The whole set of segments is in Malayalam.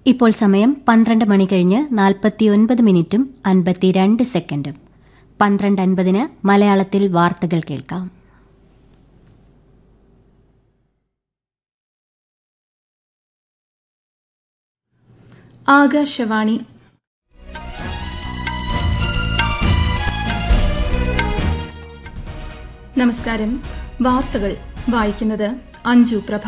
ഇപ്പോൾ സമയം പന്ത്രണ്ട് മണി കഴിഞ്ഞ് നാൽപ്പത്തിയൊൻപത് മിനിറ്റും അൻപത്തിരണ്ട് സെക്കൻഡും പന്ത്രണ്ട് അൻപതിന് മലയാളത്തിൽ വാർത്തകൾ കേൾക്കാം ആകാശവാണി നമസ്കാരം വാർത്തകൾ വായിക്കുന്നത് അഞ്ജു പ്രഭ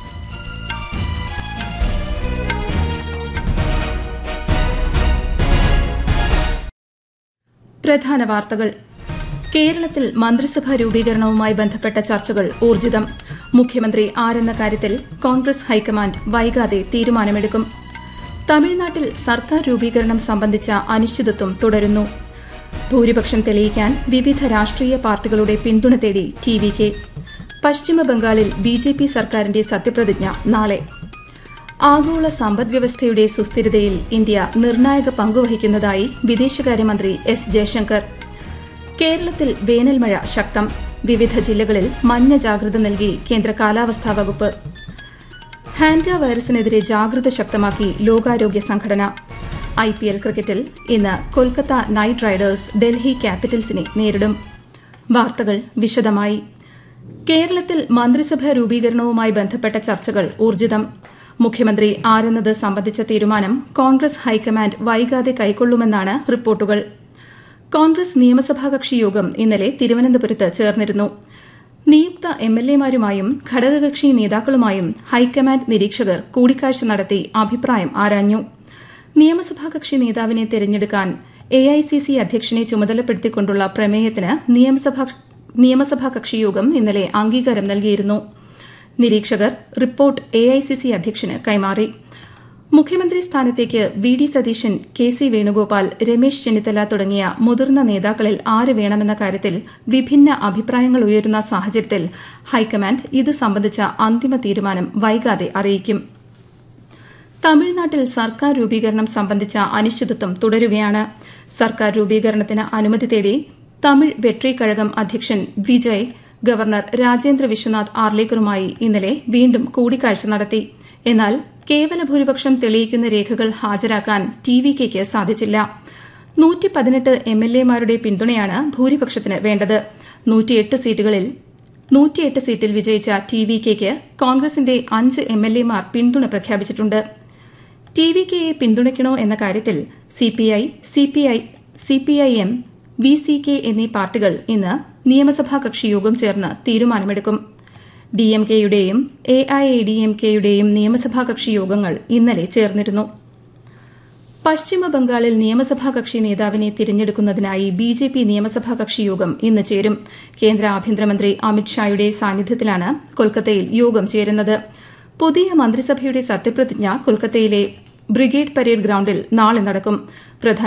പ്രധാന വാർത്തകൾ കേരളത്തിൽ മന്ത്രിസഭാ രൂപീകരണവുമായി ബന്ധപ്പെട്ട ചർച്ചകൾ ഊർജിതം മുഖ്യമന്ത്രി ആരെന്ന കാര്യത്തിൽ കോൺഗ്രസ് ഹൈക്കമാൻഡ് വൈകാതെ തീരുമാനമെടുക്കും തമിഴ്നാട്ടിൽ സർക്കാർ രൂപീകരണം സംബന്ധിച്ച അനിശ്ചിതത്വം തുടരുന്നു ഭൂരിപക്ഷം തെളിയിക്കാൻ വിവിധ രാഷ്ട്രീയ പാർട്ടികളുടെ പിന്തുണ തേടി ടി വി കെ പശ്ചിമബംഗാളിൽ ബി ജെ പി സർക്കാരിന്റെ സത്യപ്രതിജ്ഞ നാളെ ആഗോള സമ്പദ്വ്യവസ്ഥയുടെ സുസ്ഥിരതയിൽ ഇന്ത്യ നിർണായക പങ്കുവഹിക്കുന്നതായി വിദേശകാര്യമന്ത്രി എസ് ജയശങ്കർ കേരളത്തിൽ വേനൽമഴ ശക്തം വിവിധ ജില്ലകളിൽ മഞ്ഞ ജാഗ്രത നൽകി കേന്ദ്ര കാലാവസ്ഥാ വകുപ്പ് ഹാൻഡ വൈറസിനെതിരെ ജാഗ്രത ശക്തമാക്കി ലോകാരോഗ്യ സംഘടന ഐ പി എൽ ക്രിക്കറ്റിൽ ഇന്ന് കൊൽക്കത്ത നൈറ്റ് റൈഡേഴ്സ് ഡൽഹി ക്യാപിറ്റൽസിനെ നേരിടും വാർത്തകൾ വിശദമായി കേരളത്തിൽ മന്ത്രിസഭാ രൂപീകരണവുമായി ബന്ധപ്പെട്ട ചർച്ചകൾ ഊർജിതം മുഖ്യമന്ത്രി ആരെന്നത് സംബന്ധിച്ച തീരുമാനം കോൺഗ്രസ് ഹൈക്കമാൻഡ് വൈകാതെ കൈക്കൊള്ളുമെന്നാണ് റിപ്പോർട്ടുകൾ കോൺഗ്രസ് നിയമസഭാ കക്ഷി യോഗം ഇന്നലെ തിരുവനന്തപുരത്ത് ചേർന്നിരുന്നു നിയുക്ത എം എൽ എമാരുമായും ഘടകകക്ഷി നേതാക്കളുമായും ഹൈക്കമാൻഡ് നിരീക്ഷകർ കൂടിക്കാഴ്ച നടത്തി അഭിപ്രായം ആരാഞ്ഞു നിയമസഭാ കക്ഷി നേതാവിനെ തെരഞ്ഞെടുക്കാൻ എ ഐ സി സി അധ്യക്ഷനെ ചുമതലപ്പെടുത്തിക്കൊണ്ടുള്ള പ്രമേയത്തിന് നിയമസഭാ കക്ഷിയോഗം ഇന്നലെ അംഗീകാരം നൽകിയിരുന്നു നിരീക്ഷകർ report A I C C അധ്യക്ഷന് കൈമാറി മുഖ്യമന്ത്രി സ്ഥാനത്തേക്ക് V D Satheesan K C Venugopal Ramesh Chennithala തുടങ്ങിയ മുതിർന്ന നേതാക്കളിൽ ആര് വേണമെന്ന കാര്യത്തിൽ വിഭിന്ന അഭിപ്രായങ്ങൾ ഉയരുന്ന സാഹചര്യത്തിൽ ഹൈക്കമാൻഡ് ഇത് സംബന്ധിച്ച അന്തിമ തീരുമാനം വൈകാതെ അറിയിക്കും തമിഴ്നാട്ടിൽ സർക്കാർ രൂപീകരണം സംബന്ധിച്ച അനിശ്ചിതത്വം തുടരുകയാണ് സർക്കാർ രൂപീകരണത്തിന് അനുമതി തേടി തമിഴ് വെട്രി കഴകം അധ്യക്ഷൻ വിജയ് ഗവർണർ രാജേന്ദ്ര വിശ്വനാഥ് ആർലേക്കറുമായി ഇന്നലെ വീണ്ടും കൂടിക്കാഴ്ച നടത്തി എന്നാൽ കേവല ഭൂരിപക്ഷം തെളിയിക്കുന്ന രേഖകൾ ഹാജരാക്കാൻ ടി വി കെക്ക് സാധിച്ചില്ല നൂറ്റി പതിനെട്ട് എം എൽ എമാരുടെ പിന്തുണയാണ് ഭൂരിപക്ഷത്തിന് വേണ്ടത് നൂറ്റിയെട്ട് സീറ്റുകളിൽ നൂറ്റിയെട്ട് സീറ്റിൽ വിജയിച്ച ടി വി കെക്ക് കോൺഗ്രസിന്റെ അഞ്ച് എം എൽ എമാർ പിന്തുണ പ്രഖ്യാപിച്ചിട്ടുണ്ട് ടി വി കെയെ പിന്തുണയ്ക്കണോ എന്ന കാര്യത്തിൽ CPI CPI CPI M V C K എന്നീ പാർട്ടികൾ ഇന്ന് നിയമസഭാ കക്ഷിയോഗം ചേർന്ന് തീരുമാനമെടുക്കും ഡി എം കെയുടെയും A I A D M കെയുടെയും നിയമസഭാ കക്ഷി യോഗങ്ങൾ ഇന്നലെ ചേർന്നിരുന്നു പശ്ചിമ ബംഗാളിൽ നിയമസഭാ കക്ഷി നേതാവിനെ തിരഞ്ഞെടുക്കുന്നതിനായി ബി ജെ പി നിയമസഭാ കക്ഷി യോഗം ഇന്ന് ചേരും കേന്ദ്ര ആഭ്യന്തരമന്ത്രി അമിത്ഷായുടെ സാന്നിധ്യത്തിലാണ് കൊൽക്കത്തയിൽ യോഗം ചേരുന്നത് പുതിയ മന്ത്രിസഭയുടെ സത്യപ്രതിജ്ഞ കൊൽക്കത്തയിലെ ബ്രിഗേഡ് പരേഡ് ഗ്രൌണ്ടിൽ നാളെ നടക്കും പ്രധാന